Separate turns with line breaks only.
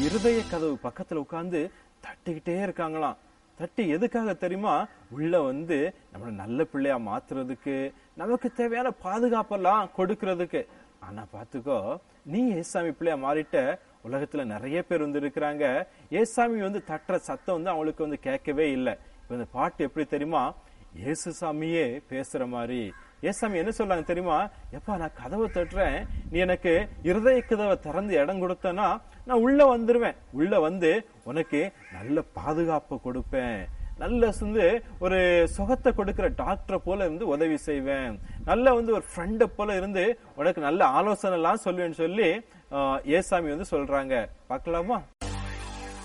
இருதய கதவு பக்கத்துல உட்கார்ந்து தட்டிக்கிட்டே இருக்காங்களாம் தட்டி எதுக்காக தெரியுமா உள்ள வந்து நம்மள நல்ல பிள்ளையா மாத்துறதுக்கு நமக்கு தேவையான பாதுகாப்பெல்லாம் கொடுக்கறதுக்கு ஆனா பாத்துக்கோ நீ ஏசாமி பிள்ளையா மாறிட்ட உலகத்துல நிறைய பேர் வந்து இருக்கிறாங்க ஏசாமி வந்து தட்டுற சத்தம் வந்து அவங்களுக்கு வந்து கேட்கவே இல்லை இப்ப இந்த பாட்டு எப்படி தெரியுமா இயேசு சாமியே பேசுற மாதிரி ஏசாமி என்ன சொல்றாங்க தெரியுமா எப்பா நான் கதவை தட்டுறேன் நீ எனக்கு இருதய கதவை திறந்து இடம் கொடுத்தனா நான் உள்ள வந்துருவேன் உள்ள வந்து உனக்கு நல்ல பாதுகாப்பு கொடுப்பேன் நல்ல வந்து ஒரு சுகத்தை கொடுக்கிற டாக்டரை போல இருந்து உதவி செய்வேன் நல்ல வந்து ஒரு ஃப்ரெண்டை போல இருந்து உனக்கு நல்ல ஆலோசனை எல்லாம் சொல்லுவேன்னு சொல்லி ஆஹ், ஏசாமி வந்து சொல்றாங்க பார்க்கலாமா